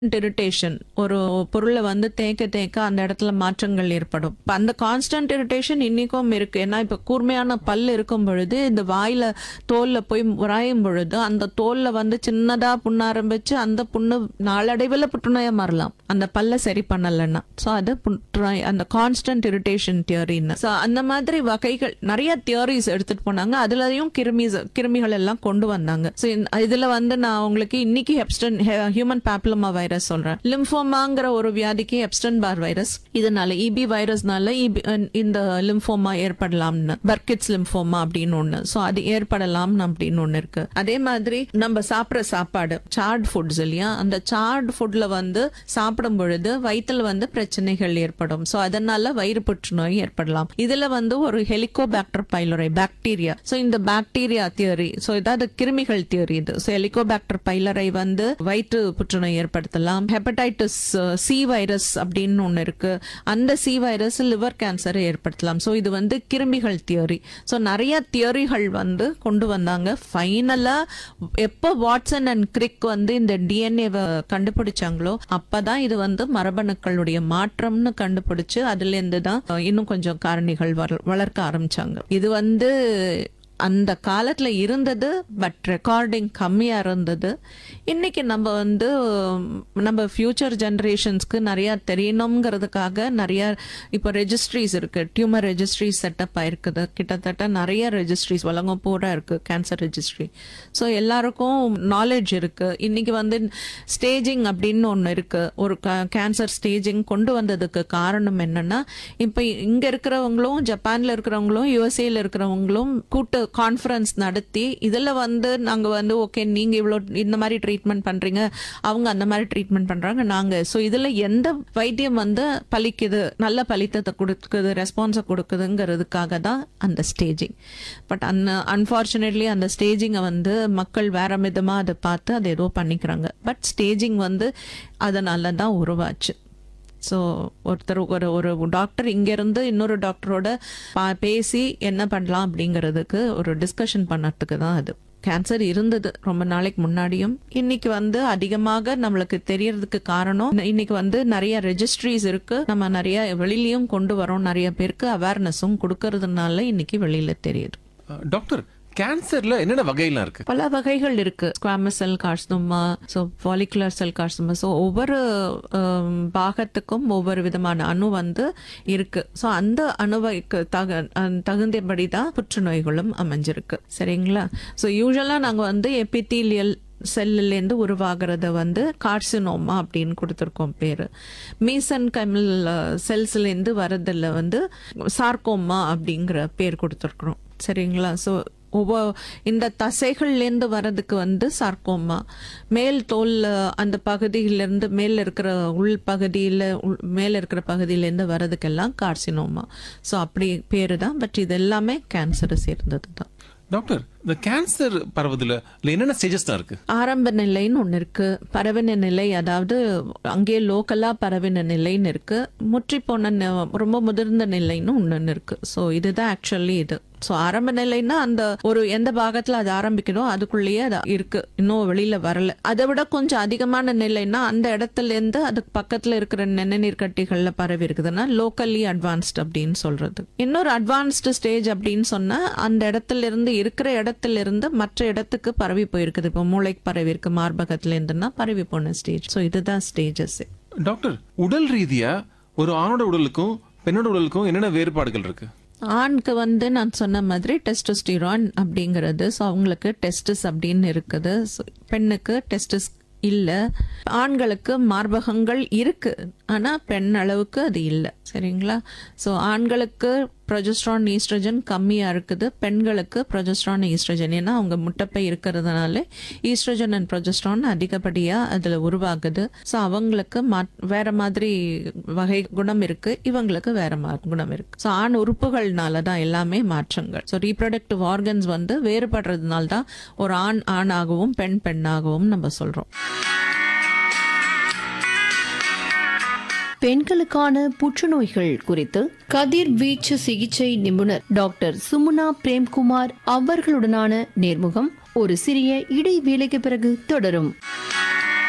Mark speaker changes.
Speaker 1: irritation ஒரு பொருளை வந்து தேய்க்க தேய்க்க அந்த இடத்துல மாற்றங்கள் ஏற்படும் இப்ப அந்த கான்ஸ்டன்ட் இரிட்டேஷன் இன்னைக்கும் இருக்கு ஏன்னா இப்ப கூர்மையான பல் இருக்கும் பொழுது இந்த வாயில தோல்ல போய் உராயும் பொழுது அந்த தோல்ல வந்து சின்னதா புண்ண ஆரம்பிச்சு அந்த புண்ணு நாளடைவில் புற்றுநோயா மாறலாம் அந்த பல்ல சரி பண்ணலன்னா ஸோ அது புற்றுநோய் அந்த கான்ஸ்டன்ட் இரிட்டேஷன் தியரின்னு ஸோ அந்த மாதிரி வகைகள் நிறைய தியரிஸ் எடுத்துட்டு போனாங்க அதுலயும் கிருமி கிருமிகள் எல்லாம் கொண்டு வந்தாங்க ஸோ இதுல வந்து நான் உங்களுக்கு இன்னைக்கு ஹெப்ஸ்டன் ஹியூமன் பேப்லமா வைரஸ் சொல்றேன் லிம்ஃபோமாங்கிற ஒரு வியாதிக்கு ஹெப்ஸ்டன் பார் வைரஸ் இதனால இபி வைரஸ்னால EB இந்த லிம்ஃபோமா ஏற்படலாம்னு பர்கிட்ஸ் லிம்ஃபோமா அப்படின்னு ஒண்ணு ஸோ அது ஏற்படலாம் அப்படின்னு ஒண்ணு இருக்கு அதே மாதிரி நம்ம சாப்பிட்ற சாப்பாடு சார்ட் ஃபுட்ஸ் இல்லையா அந்த சார்ட் ஃபுட்ல வந்து சாப்பிடும் பொழுது வயிற்றுல வந்து பிரச்சனைகள் ஏற்படும் ஸோ அதனால வயிறு புற்றுநோய் ஏற்படலாம் இதுல வந்து ஒரு ஹெலிகோபாக்டர் பைலரை பாக்டீரியா ஸோ இந்த பாக்டீரியா தியரி ஸோ இதாவது கிருமிகள் தியரி இது ஸோ ஹெலிகோபாக்டர் பைலரை வந்து வயிற்று புற்றுநோய் ஏற்படுத்தலாம் ஹெப்படைட்டிஸ் சி வைரஸ் அப்படின்னு ஒன்று இருக்கு அந்த சி வைரஸ் லிவர் கேன்சரை ஏற்படுத்தலாம் ஸோ இது வந்து கிருமிகள் தியரி ஸோ நிறைய தியரிகள் வந்து கொண்டு வந்தாங்க ஃபைனலா எப்போ வாட்சன் அண்ட் கிரிக் வந்து இந்த டிஎன்ஏவை கண்டுபிடிச்சாங்களோ அப்பதான் இது வந்து மரபணுக்களுடைய மாற்றம்னு கண்டுபிடிச்சு அதுல இருந்து தான் இன்னும் கொஞ்சம் காரணிகள் வள- வளர்க்க ஆரம்பிச்சாங்க இது வந்து அந்த காலத்துல இருந்தது பட் ரெக்கார்டிங் கம்மியா இருந்தது இன்னைக்கு நம்ம வந்து உம், நம்ம ஃபியூச்சர் ஜெனரேஷன்ஸ்க்கு நிறைய தெரியணுங்கிறதுக்காக நிறைய இப்போ ரெஜிஸ்ட்ரிஸ் இருக்கு டியூமர் ரெஜிஸ்ட்ரிஸ் செட்டப் ஆயிருக்குது கிட்டத்தட்ட நிறைய ரெஜிஸ்ட்ரிஸ் உலகம் பூரா இருக்கு கேன்சர் ரெஜிஸ்ட்ரி ஸோ எல்லாருக்கும் நாலேஜ் இருக்கு இன்னைக்கு வந்து ஸ்டேஜிங் அப்படின்னு ஒன்று இருக்கு ஒரு கேன்சர் ஸ்டேஜிங் கொண்டு வந்ததுக்கு காரணம் என்னன்னா இப்போ இங்க இருக்கிறவங்களும் ஜப்பான்ல இருக்கிறவங்களும் யுஎஸ்ஏல இருக்கிறவங்களும் கூட்டு கான்ஃபரன்ஸ் நடத்தி இதுல வந்து நாங்க வந்து ஓகே நீங்க இவ்வளோ இந்த மாதிரி ட்ரீட்மெண்ட் பண்றீங்க அவங்க அந்த மாதிரி ட்ரீட்மெண்ட் பண்றாங்க நாங்க ஸோ இதுல எந்த வைத்தியம் வந்து பலிக்குது நல்ல பலித்தத்தை கொடுக்குது ரெஸ்பான்ஸை கொடுக்குதுங்கிறதுக்காக தான் அந்த ஸ்டேஜிங் பட் அந்த அன்ஃபார்ச்சுனேட்லி அந்த ஸ்டேஜிங்கை வந்து மக்கள் வேற விதமா அதை பார்த்து அதை ஏதோ பண்ணிக்கிறாங்க பட் ஸ்டேஜிங் வந்து அதனால தான் உருவாச்சு ஸோ ஒருத்தர் ஒரு ஒரு டாக்டர் இங்கேருந்து இன்னொரு டாக்டரோட பா- பேசி என்ன பண்ணலாம் அப்படிங்கிறதுக்கு ஒரு டிஸ்கஷன் பண்ணறதுக்கு தான் அது கேன்சர் இருந்தது ரொம்ப நாளைக்கு முன்னாடியும் இன்னைக்கு வந்து அதிகமாக நம்மளுக்கு தெரியறதுக்கு காரணம் இன்னைக்கு வந்து நிறைய ரெஜிஸ்ட்ரிஸ் இருக்கு நம்ம நிறைய வெளியிலயும் கொண்டு வரோம் நிறைய பேருக்கு அவேர்னஸும் கொடுக்கறதுனால இன்னைக்கு வெளியில தெரியுது
Speaker 2: அஹ், டாக்டர் கேன்சர்ல என்னென்ன வகையெல்லாம் இருக்கு
Speaker 1: பல வகைகள் இருக்கு squamous cell carcinoma so follicular cell carcinoma so ஒவ்வொரு ஹம், பாகத்துக்கும் ஒவ்வொரு விதமான அணு வந்து இருக்கு ஸோ அந்த அணுவைக்கு தக அஹ், தகுந்தபடி தான் புற்றுநோய்களும் அமைஞ்சிருக்கு சரிங்களா ஸோ யூஸ்வலாக நாங்கள் வந்து எபித்தீலியல் செல்லுலேருந்து உருவாகிறத வந்து கார்சினோமா அப்படின்னு கொடுத்துருக்கோம் பேர் மீசன் கமல் செல்ஸ்லேருந்து வரதில் வந்து சார்கோமா அப்படிங்கிற பேர் கொடுத்துருக்குறோம் சரிங்களா ஸோ ஒவ்வொரு இந்த தசைகள்லேருந்து வர்றதுக்கு வந்து சார்கோமா மேல் தோல் அஹ், அந்த பகுதியிலேருந்து மேல இருக்கிற உள் பகுதியில் மேல இருக்கிற பகுதியிலேருந்து வர்றதுக்கெல்லாம் கார்சினோமா ஸோ அப்படி பேரு தான் பட் இது எல்லாமே கேன்சரை சேர்ந்தது தான்
Speaker 2: டாக்டர் இந்த கேன்சர் பரவுதுல இல்ல என்னென்ன ஸ்டேஜஸ் தான் இருக்கு
Speaker 1: ஆரம்ப நிலைன்னு ஒன்று இருக்கு பரவின நிலை அதாவது அங்கேயே லோக்கலா பரவின நிலைன்னு இருக்கு முற்றி போன நி- ரொம்ப முதிர்ந்த நிலைன்னு ஒன்று இருக்கு ஸோ இதுதான் ஆக்சுவலி இது ஸோ ஆரம்ப நிலைன்னா அந்த ஒரு எந்த பாகத்துல அது ஆரம்பிக்கணும் அதுக்குள்ளேயே அது இருக்கு இன்னும் வெளியில வரல அதை விட கொஞ்சம் அதிகமான நிலைன்னா அந்த இடத்துல இருந்து அதுக்கு பக்கத்துல இருக்கிற நிணநீர் கட்டிகள்ல பரவி இருக்குதுன்னா லோக்கல்லி அட்வான்ஸ்ட் அப்படின்னு சொல்றது இன்னொரு அட்வான்ஸ்டு ஸ்டேஜ் அப்படின்னு சொன்னா அந்த இடத்துல இருந்து இருக்கிற இடத்துல இருந்து மற்ற இடத்துக்கு பரவி போயிருக்குது இப்போ மூளைக்கு பரவி இருக்கு மார்பகத்துல இருந்துன்னா பரவி போன ஸ்டேஜ் ஸோ இதுதான் ஸ்டேஜஸ்
Speaker 2: டாக்டர் உடல் ரீதியா ஒரு ஆணோட உடலுக்கும் பெண்ணோட உடலுக்கும் என்னென்ன வேறுபாடுகள் இருக்கு
Speaker 1: ஆணுக்கு வந்து நான் சொன்ன மாதிரி டெஸ்டோஸ்டிரான் அப்படிங்கிறது ஸோ அவங்களுக்கு டெஸ்டஸ் அப்படின்னு இருக்குது So, பெண்ணுக்கு டெஸ்டஸ் இல்லை ஆண்களுக்கு மார்பகங்கள் இருக்கு ஆனால் பெண் அளவுக்கு அது இல்லை சரிங்களா ஸோ ஆண்களுக்கு ப்ரொஜெஸ்ட்ரான் ஈஸ்ட்ரஜன் கம்மியாக இருக்குது பெண்களுக்கு ப்ரொஜெஸ்ட்ரான் ஈஸ்ட்ரஜன் ஏன்னா அவங்க முட்டைப்பை இருக்கிறதுனால ஈஸ்ட்ரஜன் அண்ட் ப்ரொஜெஸ்ட்ரான் அதிகப்படியாக அதில் உருவாகுது ஸோ அவங்களுக்கு மா வேற மாதிரி வகை குணம் இருக்கு இவங்களுக்கு வேற மா குணம் இருக்கு ஸோ ஆண் உறுப்புகள்னால தான் எல்லாமே மாற்றங்கள் ஸோ ரீப்ரொடக்டிவ் ஆர்கன்ஸ் வந்து வேறுபடுறதுனால தான் ஒரு ஆண் ஆணாகவும் பெண் பெண்ணாகவும் நம்ம சொல்றோம்
Speaker 3: பெண்களுக்கான புற்றுநோய்கள் குறித்து கதிர்வீச்சு சிகிச்சை நிபுணர் டாக்டர் சுமுனா பிரேம்குமார் அவர்களுடனான நேர்முகம் ஒரு சிறிய இடைவேளைக்கு பிறகு தொடரும்